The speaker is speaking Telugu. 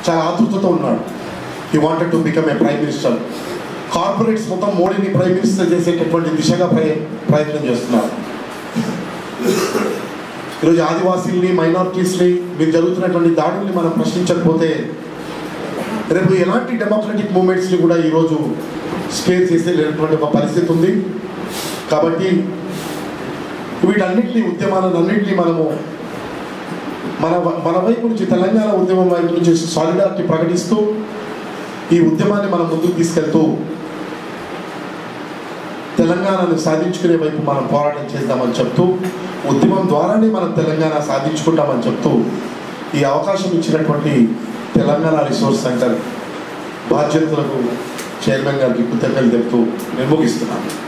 చాలా ఆతృతతో ఉన్నాడు he wanted to become a prime minister corporates మొత్తం మోడీని ప్రైమ్ మినిస్టర్ చేసేటటువంటి దిశగా ప్రయ ప్రయత్నం చేస్తున్నారు ఈరోజు ఆదివాసీల్ని మైనారిటీస్ని మీరు జరుగుతున్నటువంటి దాడుల్ని మనం ప్రశ్నించకపోతే రేపు ఎలాంటి డెమోక్రటిక్ మూమెంట్స్ని కూడా ఈరోజు స్పేర్ చేసేటటువంటి ఒక పరిస్థితి ఉంది కాబట్టి వీటన్నిటిని ఉద్యమాలను అన్నింటినీ మనము మన మన వైపు నుంచి తెలంగాణ ఉద్యమం వైపు నుంచి సాలిడారిటీ ప్రకటిస్తూ ఈ ఉద్యమాన్ని మనం ముందుకు తీసుకెళ్తూ తెలంగాణను సాధించుకునే వైపు మనం పోరాటం చేద్దామని చెప్తూ ఉద్యమం ద్వారానే మనం తెలంగాణ సాధించుకుంటామని చెప్తూ ఈ అవకాశం ఇచ్చినటువంటి తెలంగాణ రిసోర్స్ సెంటర్ బాధ్యతలకు చైర్మన్ గారికి కృతజ్ఞతలు చెప్తూ నేను ముగిస్తున్నాను